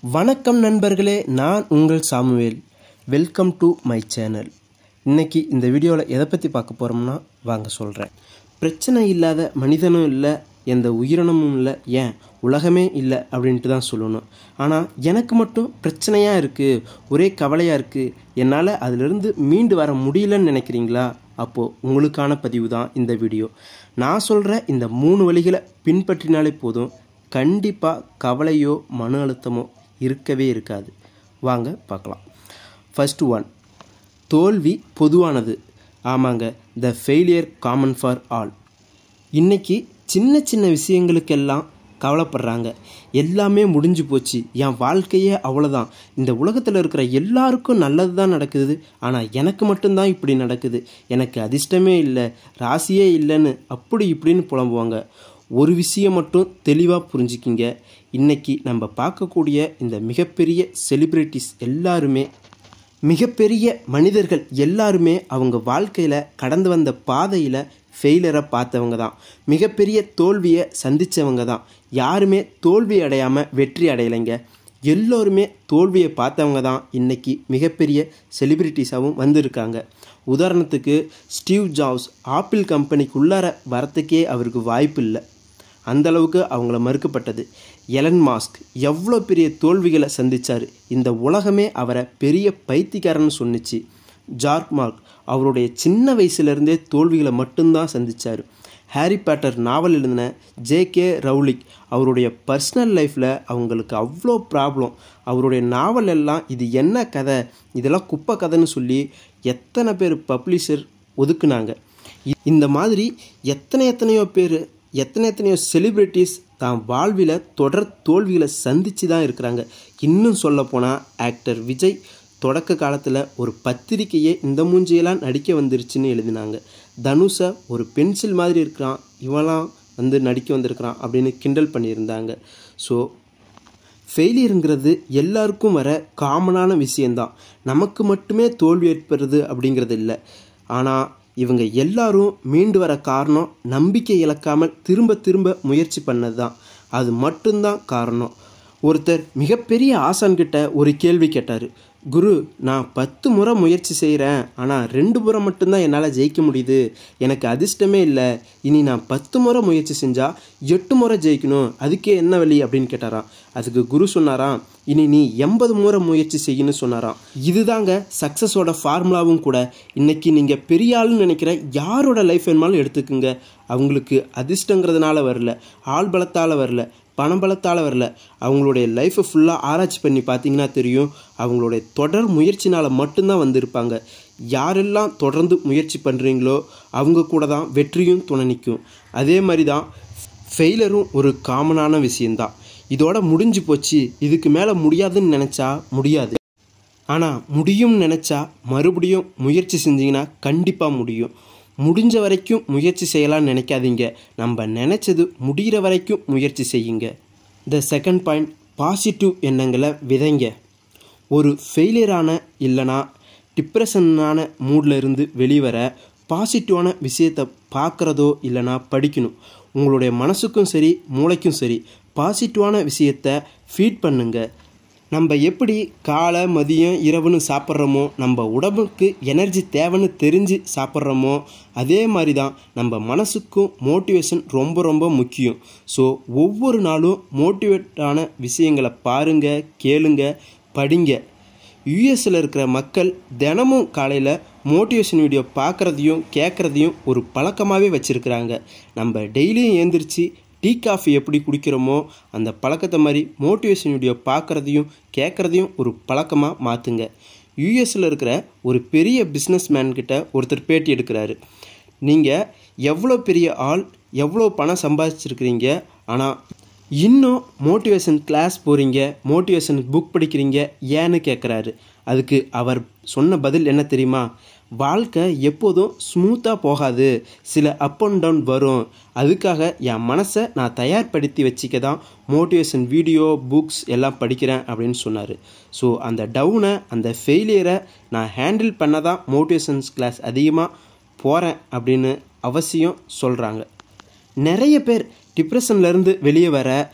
வணக்கம் நண்பர்களே நான் உங்கள் Samuel welcome to my channel இன்னைக்கு இந்த வீடியோவில் எதை பற்றி பார்க்க போகிறோம்னா வாங்க சொல்கிறேன் பிரச்சனை இல்லாத மனிதனும் இல்லை எந்த உயிரினமும் இல்லை ஏன் உலகமே இல்லை அப்படின்ட்டு தான் சொல்லணும் ஆனால் எனக்கு மட்டும் பிரச்சனையாக இருக்குது ஒரே கவலையாக இருக்குது என்னால் அதிலிருந்து மீண்டு வர முடியலன்னு நினைக்கிறீங்களா அப்போது உங்களுக்கான பதிவு தான் இந்த வீடியோ நான் சொல்கிற இந்த மூணு வழிகளை பின்பற்றினாலே போதும் கண்டிப்பாக கவலையோ மன அழுத்தமோ இருக்கவே இருக்காது வாங்க பார்க்கலாம் ஃபர்ஸ்ட் ஒன் தோல்வி பொதுவானது ஆமாங்க the failure common for all இன்னைக்கு சின்ன சின்ன விஷயங்களுக்கெல்லாம் கவலைப்படுறாங்க எல்லாமே முடிஞ்சு போச்சு என் வாழ்க்கையே அவ்வளோதான் இந்த உலகத்தில் இருக்கிற எல்லாருக்கும் நல்லது தான் நடக்குது ஆனால் எனக்கு மட்டும்தான் இப்படி நடக்குது எனக்கு அதிர்ஷ்டமே இல்லை ராசியே இல்லைன்னு அப்படி இப்படின்னு புலம்புவாங்க ஒரு விஷயம் மட்டும் தெளிவாக புரிஞ்சுக்கிங்க இன்னைக்கு நம்ம பார்க்கக்கூடிய இந்த மிகப்பெரிய செலிப்ரிட்டிஸ் எல்லாருமே மிகப்பெரிய மனிதர்கள் எல்லாருமே அவங்க வாழ்க்கையில் கடந்து வந்த பாதையில் ஃபெயிலரை பார்த்தவங்க தான் மிகப்பெரிய தோல்வியை சந்தித்தவங்க தான் யாருமே தோல்வி அடையாமல் வெற்றி அடையலைங்க எல்லோருமே தோல்வியை பார்த்தவங்க தான் இன்றைக்கி மிகப்பெரிய செலிப்ரிட்டிஸாகவும் வந்திருக்காங்க உதாரணத்துக்கு ஸ்டீவ் ஜாப்ஸ் ஆப்பிள் கம்பெனிக்குள்ளார வரத்துக்கே அவருக்கு வாய்ப்பு இல்லை அந்த அளவுக்கு அவங்கள மறுக்கப்பட்டது எலன் மாஸ்க் எவ்வளோ பெரிய தோல்விகளை சந்தித்தார் இந்த உலகமே அவரை பெரிய பைத்தியக்காரன்னு சொன்னிச்சு ஜார்க் மார்க் அவருடைய சின்ன வயசுலேருந்தே தோல்விகளை மட்டும்தான் சந்தித்தார் ஹாரி பேட்டர் நாவல் எழுதின ஜே கே ரவுலிக் அவருடைய பர்சனல் லைஃப்பில் அவங்களுக்கு அவ்வளோ ப்ராப்ளம் அவருடைய நாவல் எல்லாம் இது என்ன கதை இதெல்லாம் குப்பை கதைன்னு சொல்லி எத்தனை பேர் பப்ளிஷர் ஒதுக்குனாங்க இந்த மாதிரி எத்தனை எத்தனையோ பேர் எத்தனை எத்தனையோ செலிப்ரிட்டிஸ் தான் வாழ்வில் தொடர் தோல்விகளை சந்தித்து தான் இருக்கிறாங்க இன்னும் சொல்லப்போனால் ஆக்டர் விஜய் தொடக்க காலத்தில் ஒரு பத்திரிக்கையே இந்த மூஞ்சியெல்லாம் நடிக்க வந்துருச்சுன்னு எழுதினாங்க தனுஷை ஒரு பென்சில் மாதிரி இருக்கிறான் இவெல்லாம் வந்து நடிக்க வந்திருக்கிறான் அப்படின்னு கிண்டல் பண்ணியிருந்தாங்க ஸோ ஃபெயிலியருங்கிறது எல்லாருக்கும் வர காமனான விஷயந்தான் நமக்கு மட்டுமே தோல்வி ஏற்படுறது அப்படிங்கிறது இல்லை ஆனால் இவங்க எல்லாரும் மீண்டு வர காரணம் நம்பிக்கை இழக்காமல் திரும்ப திரும்ப முயற்சி பண்ணது தான் அது மட்டும்தான் காரணம் ஒருத்தர் மிகப்பெரிய ஆசான்கிட்ட ஒரு கேள்வி கேட்டார் குரு நான் பத்து முறை முயற்சி செய்கிறேன் ஆனால் ரெண்டு முறை மட்டும்தான் என்னால் ஜெயிக்க முடியுது எனக்கு அதிர்ஷ்டமே இல்லை இனி நான் பத்து முறை முயற்சி செஞ்சால் எட்டு முறை ஜெயிக்கணும் அதுக்கே என்ன வழி அப்படின்னு கேட்டாராம் அதுக்கு குரு சொன்னாராம் இனி நீ எண்பது முறை முயற்சி செய்யணும்னு சொன்னாராம் இதுதாங்க சக்ஸஸோட ஃபார்முலாவும் கூட இன்னைக்கு நீங்கள் பெரிய ஆளுன்னு நினைக்கிற யாரோட லைஃப் வேணுமாலும் எடுத்துக்குங்க அவங்களுக்கு அதிர்ஷ்டங்கிறதுனால வரல ஆள் பலத்தால் வரல பணபலத்தால் வரல அவங்களுடைய லைஃப்பை ஃபுல்லாக ஆராய்ச்சி பண்ணி பார்த்தீங்கன்னா தெரியும் அவங்களுடைய தொடர் முயற்சினால் மட்டும்தான் வந்திருப்பாங்க யாரெல்லாம் தொடர்ந்து முயற்சி பண்ணுறீங்களோ அவங்க கூட தான் வெற்றியும் துணை நிற்கும் அதே மாதிரி தான் ஃபெயிலரும் ஒரு காமனான விஷயந்தான் இதோட முடிஞ்சு போச்சு இதுக்கு மேலே முடியாதுன்னு நினச்சா முடியாது ஆனால் முடியும்னு நினச்சா மறுபடியும் முயற்சி செஞ்சிங்கன்னா கண்டிப்பாக முடியும் முடிஞ்ச வரைக்கும் முயற்சி செய்யலாம்னு நினைக்காதீங்க நம்ம நினச்சது முடிகிற வரைக்கும் முயற்சி செய்யுங்க த செகண்ட் பாயிண்ட் பாசிட்டிவ் எண்ணங்களை விதைங்க ஒரு ஃபெயிலியரான இல்லைனா டிப்ரெஷனான மூடில் இருந்து வெளிவர பாசிட்டிவான விஷயத்தை பார்க்குறதோ இல்லைனா படிக்கணும் உங்களுடைய மனசுக்கும் சரி மூளைக்கும் சரி பாசிட்டிவான விஷயத்தை ஃபீட் பண்ணுங்கள் நம்ம எப்படி காலை மதியம் இரவுன்னு சாப்பிட்றோமோ நம்ம உடம்புக்கு எனர்ஜி தேவைன்னு தெரிஞ்சு சாப்பிட்றோமோ அதே மாதிரி தான் நம்ம மனசுக்கும் மோட்டிவேஷன் ரொம்ப ரொம்ப முக்கியம் ஸோ ஒவ்வொரு நாளும் மோட்டிவேட்டான விஷயங்களை பாருங்கள் கேளுங்க படிங்க யூஎஸில் இருக்கிற மக்கள் தினமும் காலையில் மோட்டிவேஷன் வீடியோ பார்க்குறதையும் கேட்குறதையும் ஒரு பழக்கமாகவே வச்சுருக்கிறாங்க நம்ம டெய்லியும் ஏந்திரிச்சு டீ காஃபி எப்படி குடிக்கிறோமோ அந்த பழக்கத்தை மாதிரி மோட்டிவேஷன் வீடியோ பார்க்குறதையும் கேட்குறதையும் ஒரு பழக்கமாக மாற்றுங்க யூஎஸில் இருக்கிற ஒரு பெரிய பிஸ்னஸ் மேன்கிட்ட ஒருத்தர் பேட்டி எடுக்கிறாரு நீங்கள் எவ்வளோ பெரிய ஆள் எவ்வளோ பணம் சம்பாதிச்சிருக்கிறீங்க ஆனால் இன்னும் மோட்டிவேஷன் கிளாஸ் போகிறீங்க மோட்டிவேஷன் புக் படிக்கிறீங்க ஏன்னு கேட்குறாரு அதுக்கு அவர் சொன்ன பதில் என்ன தெரியுமா வாழ்க்கை எப்போதும் ஸ்மூத்தாக போகாது சில அப் அண்ட் டவுன் வரும் அதுக்காக என் மனசை நான் தயார்படுத்தி வச்சுக்க தான் மோட்டிவேஷன் வீடியோ புக்ஸ் எல்லாம் படிக்கிறேன் அப்படின்னு சொன்னார் ஸோ அந்த டவுனை அந்த ஃபெயிலியரை நான் ஹேண்டில் பண்ண தான் மோட்டிவேஷன்ஸ் கிளாஸ் அதிகமாக போகிறேன் அப்படின்னு அவசியம் சொல்கிறாங்க நிறைய பேர் டிப்ரெஷன்லேருந்து வெளியே வர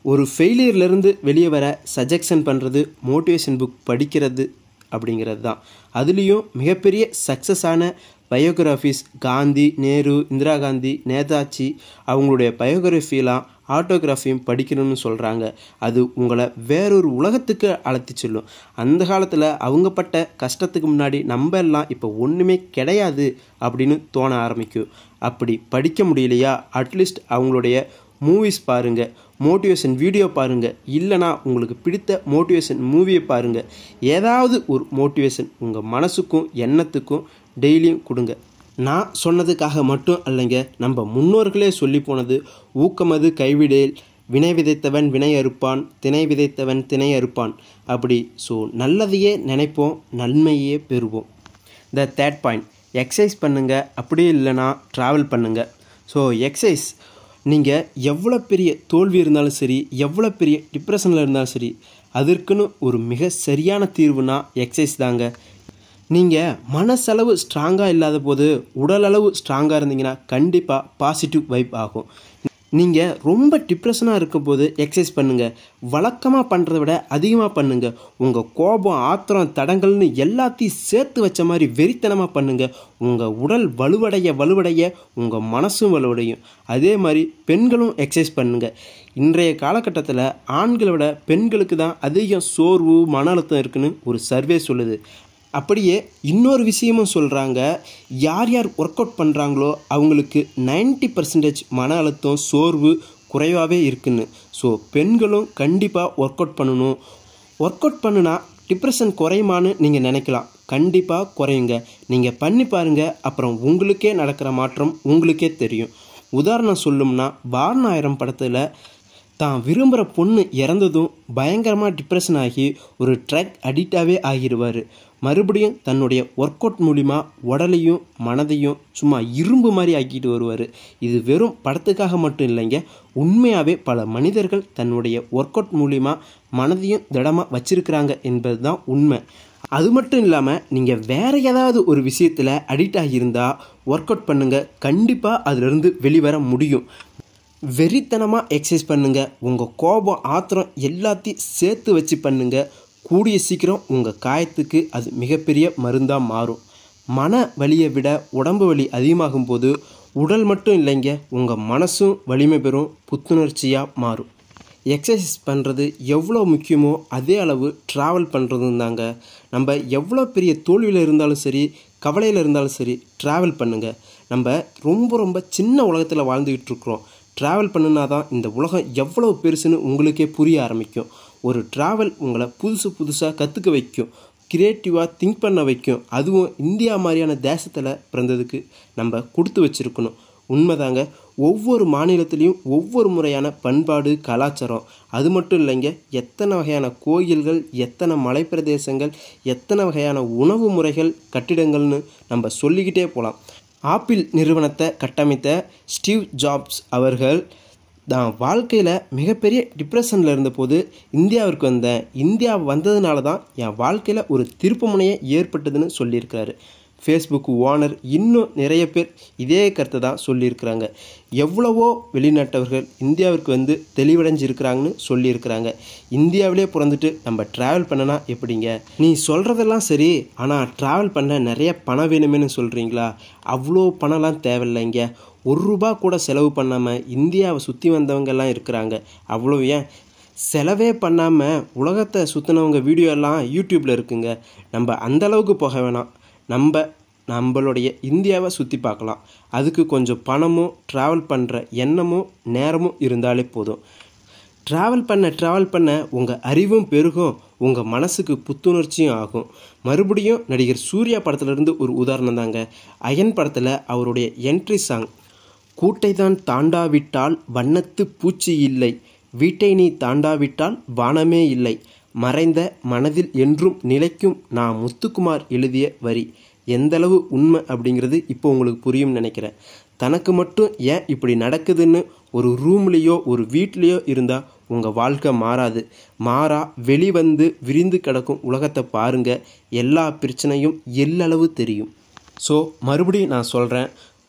ஒரு ஃபெயிலியர்லேருந்து வெளியே வர சஜெக்ஷன் பண்ணுறது மோட்டிவேஷன் புக் படிக்கிறது அப்படிங்கிறது தான் அதுலேயும் மிகப்பெரிய சக்ஸஸான பயோகிராஃபிஸ் காந்தி நேரு இந்திரா காந்தி நேதாஜி அவங்களுடைய பயோகிராஃபிலாம் ஆட்டோகிராஃபியும் படிக்கணும்னு சொல்கிறாங்க அது உங்களை வேறொரு உலகத்துக்கு அழைத்து செல்லும் அந்த காலத்தில் அவங்க பட்ட கஷ்டத்துக்கு முன்னாடி நம்ம எல்லாம் இப்போ ஒன்றுமே கிடையாது அப்படின்னு தோண ஆரம்பிக்கும் அப்படி படிக்க முடியலையா அட்லீஸ்ட் அவங்களுடைய மூவிஸ் பாருங்கள் மோட்டிவேஷன் வீடியோ பாருங்கள் இல்லைனா உங்களுக்கு பிடித்த மோட்டிவேஷன் மூவியை பாருங்கள் ஏதாவது ஒரு மோட்டிவேஷன் உங்கள் மனசுக்கும் எண்ணத்துக்கும் டெய்லியும் கொடுங்க நான் சொன்னதுக்காக மட்டும் அல்லைங்க நம்ம முன்னோர்களே சொல்லி போனது ஊக்கமது கைவிடேல் வினை விதைத்தவன் வினை அறுப்பான் திணை விதைத்தவன் திணை அறுப்பான் அப்படி ஸோ நல்லதையே நினைப்போம் நன்மையே பெறுவோம் த தேர்ட் பாயிண்ட் எக்ஸசைஸ் பண்ணுங்கள் அப்படியே இல்லைனா ட்ராவல் பண்ணுங்கள் ஸோ எக்ஸசைஸ் நீங்கள் எவ்வளோ பெரிய தோல்வி இருந்தாலும் சரி எவ்வளோ பெரிய டிப்ரெஷனில் இருந்தாலும் சரி அதற்குன்னு ஒரு மிக சரியான தீர்வுனா எக்ஸசைஸ் தாங்க நீங்கள் மனசளவு ஸ்ட்ராங்காக இல்லாத போது உடலளவு ஸ்ட்ராங்காக இருந்தீங்கன்னா கண்டிப்பாக பாசிட்டிவ் வைப் ஆகும் நீங்கள் ரொம்ப டிப்ரெஷனாக இருக்கும் போது எக்ஸசைஸ் பண்ணுங்கள் வழக்கமாக பண்ணுறத விட அதிகமாக பண்ணுங்கள் உங்கள் கோபம் ஆத்திரம் தடங்கள்னு எல்லாத்தையும் சேர்த்து வச்ச மாதிரி வெறித்தனமாக பண்ணுங்கள் உங்கள் உடல் வலுவடைய வலுவடைய உங்கள் மனசும் வலுவடையும் அதே மாதிரி பெண்களும் எக்ஸசைஸ் பண்ணுங்கள் இன்றைய காலகட்டத்தில் ஆண்களை விட பெண்களுக்கு தான் அதிகம் சோர்வு மன அழுத்தம் இருக்குன்னு ஒரு சர்வே சொல்லுது அப்படியே இன்னொரு விஷயமும் சொல்கிறாங்க யார் யார் ஒர்க் அவுட் பண்ணுறாங்களோ அவங்களுக்கு நைன்ட்டி பர்சன்டேஜ் மன அழுத்தம் சோர்வு குறைவாகவே இருக்குன்னு ஸோ பெண்களும் கண்டிப்பாக ஒர்க் அவுட் பண்ணணும் ஒர்க் அவுட் பண்ணுனா டிப்ரெஷன் குறையுமான்னு நீங்கள் நினைக்கலாம் கண்டிப்பாக குறையுங்க நீங்கள் பண்ணி பாருங்கள் அப்புறம் உங்களுக்கே நடக்கிற மாற்றம் உங்களுக்கே தெரியும் உதாரணம் சொல்லும்னா வாரணாயிரம் படத்தில் தான் விரும்புகிற பொண்ணு இறந்ததும் பயங்கரமாக டிப்ரெஷன் ஆகி ஒரு ட்ரக் அடிக்டாகவே ஆகிடுவார் மறுபடியும் தன்னுடைய ஒர்க் அவுட் மூலிமா உடலையும் மனதையும் சும்மா இரும்பு மாதிரி ஆக்கிட்டு வருவார் இது வெறும் படத்துக்காக மட்டும் இல்லைங்க உண்மையாகவே பல மனிதர்கள் தன்னுடைய ஒர்க் அவுட் மூலிமா மனதையும் திடமாக வச்சிருக்கிறாங்க என்பது தான் உண்மை அது மட்டும் இல்லாமல் நீங்கள் வேறு ஏதாவது ஒரு விஷயத்தில் அடிக்ட் ஆகியிருந்தால் ஒர்க் அவுட் பண்ணுங்கள் கண்டிப்பாக அதிலிருந்து வெளிவர முடியும் வெறித்தனமாக எக்ஸசைஸ் பண்ணுங்கள் உங்கள் கோபம் ஆத்திரம் எல்லாத்தையும் சேர்த்து வச்சு பண்ணுங்கள் கூடிய சீக்கிரம் உங்கள் காயத்துக்கு அது மிகப்பெரிய மருந்தாக மாறும் மன வலியை விட உடம்பு வலி அதிகமாகும் போது உடல் மட்டும் இல்லைங்க உங்கள் மனசும் வலிமை பெறும் புத்துணர்ச்சியாக மாறும் எக்ஸசைஸ் பண்ணுறது எவ்வளோ முக்கியமோ அதே அளவு ட்ராவல் பண்ணுறதும் தாங்க நம்ம எவ்வளோ பெரிய தோல்வியில் இருந்தாலும் சரி கவலையில் இருந்தாலும் சரி ட்ராவல் பண்ணுங்கள் நம்ம ரொம்ப ரொம்ப சின்ன உலகத்தில் வாழ்ந்துக்கிட்டு இருக்கிறோம் ட்ராவல் பண்ணுனா தான் இந்த உலகம் எவ்வளோ பெருசுன்னு உங்களுக்கே புரிய ஆரம்பிக்கும் ஒரு ட்ராவல் உங்களை புதுசு புதுசாக கற்றுக்க வைக்கும் கிரியேட்டிவாக திங்க் பண்ண வைக்கும் அதுவும் இந்தியா மாதிரியான தேசத்தில் பிறந்ததுக்கு நம்ம கொடுத்து வச்சுருக்கணும் உண்மைதாங்க ஒவ்வொரு மாநிலத்திலையும் ஒவ்வொரு முறையான பண்பாடு கலாச்சாரம் அது மட்டும் இல்லைங்க எத்தனை வகையான கோயில்கள் எத்தனை மலைப்பிரதேசங்கள் எத்தனை வகையான உணவு முறைகள் கட்டிடங்கள்னு நம்ம சொல்லிக்கிட்டே போகலாம் ஆப்பிள் நிறுவனத்தை கட்டமைத்த ஸ்டீவ் ஜாப்ஸ் அவர்கள் தான் வாழ்க்கையில் மிகப்பெரிய டிப்ரெஷனில் இருந்தபோது இந்தியாவிற்கு வந்தேன் இந்தியா வந்ததுனால தான் என் வாழ்க்கையில் ஒரு திருப்புமுனையை ஏற்பட்டதுன்னு சொல்லியிருக்கிறாரு ஃபேஸ்புக் ஓனர் இன்னும் நிறைய பேர் இதே கருத்தை தான் சொல்லியிருக்கிறாங்க எவ்வளவோ வெளிநாட்டவர்கள் இந்தியாவிற்கு வந்து தெளிவடைஞ்சிருக்கிறாங்கன்னு சொல்லியிருக்கிறாங்க இந்தியாவிலே பிறந்துட்டு நம்ம ட்ராவல் பண்ணனா எப்படிங்க நீ சொல்கிறதெல்லாம் சரி ஆனால் ட்ராவல் பண்ண நிறைய பணம் வேணுமேனு சொல்கிறீங்களா அவ்வளோ பணம்லாம் தேவையில்லைங்க ஒரு ரூபா கூட செலவு பண்ணாமல் இந்தியாவை சுற்றி வந்தவங்கெல்லாம் இருக்கிறாங்க அவ்வளோ ஏன் செலவே பண்ணாமல் உலகத்தை சுற்றினவங்க வீடியோ எல்லாம் யூடியூப்பில் இருக்குங்க நம்ம அந்தளவுக்கு போக வேணாம் நம்ம நம்மளுடைய இந்தியாவை சுற்றி பார்க்கலாம் அதுக்கு கொஞ்சம் பணமும் ட்ராவல் பண்ணுற எண்ணமும் நேரமும் இருந்தாலே போதும் ட்ராவல் பண்ண ட்ராவல் பண்ண உங்கள் அறிவும் பெருகும் உங்கள் மனசுக்கு புத்துணர்ச்சியும் ஆகும் மறுபடியும் நடிகர் சூர்யா படத்துலேருந்து ஒரு உதாரணம் தாங்க அயன் படத்தில் அவருடைய என்ட்ரி சாங் கூட்டை தான் தாண்டாவிட்டால் வண்ணத்து பூச்சி இல்லை வீட்டை நீ தாண்டாவிட்டால் வானமே இல்லை மறைந்த மனதில் என்றும் நிலைக்கும் நான் முத்துக்குமார் எழுதிய வரி எந்தளவு உண்மை அப்படிங்கிறது இப்போ உங்களுக்கு புரியும் நினைக்கிறேன் தனக்கு மட்டும் ஏன் இப்படி நடக்குதுன்னு ஒரு ரூம்லேயோ ஒரு வீட்லேயோ இருந்தால் உங்கள் வாழ்க்கை மாறாது மாறா வெளிவந்து விரிந்து கிடக்கும் உலகத்தை பாருங்கள் எல்லா பிரச்சனையும் எல்லளவு தெரியும் ஸோ மறுபடியும் நான் சொல்கிறேன்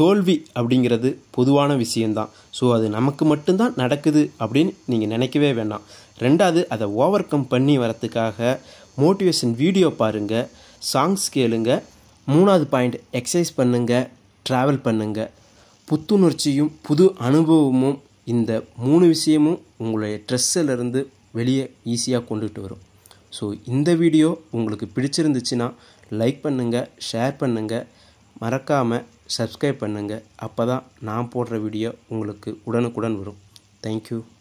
தோல்வி அப்படிங்கிறது பொதுவான விஷயந்தான் ஸோ அது நமக்கு மட்டும்தான் நடக்குது அப்படின்னு நீங்கள் நினைக்கவே வேண்டாம் ரெண்டாவது அதை ஓவர் கம் பண்ணி வரத்துக்காக மோட்டிவேஷன் வீடியோ பாருங்கள் சாங்ஸ் கேளுங்க மூணாவது பாயிண்ட் எக்ஸசைஸ் பண்ணுங்கள் ட்ராவல் பண்ணுங்கள் புத்துணர்ச்சியும் புது அனுபவமும் இந்த மூணு விஷயமும் உங்களுடைய ஸ்ட்ரெஸ்ஸிலிருந்து வெளியே ஈஸியாக கொண்டுட்டு வரும் ஸோ இந்த வீடியோ உங்களுக்கு பிடிச்சிருந்துச்சுன்னா லைக் பண்ணுங்கள் ஷேர் பண்ணுங்கள் மறக்காமல் சப்ஸ்கிரைப் பண்ணுங்கள் அப்போ தான் நான் போடுற வீடியோ உங்களுக்கு உடனுக்குடன் வரும் தேங்க்யூ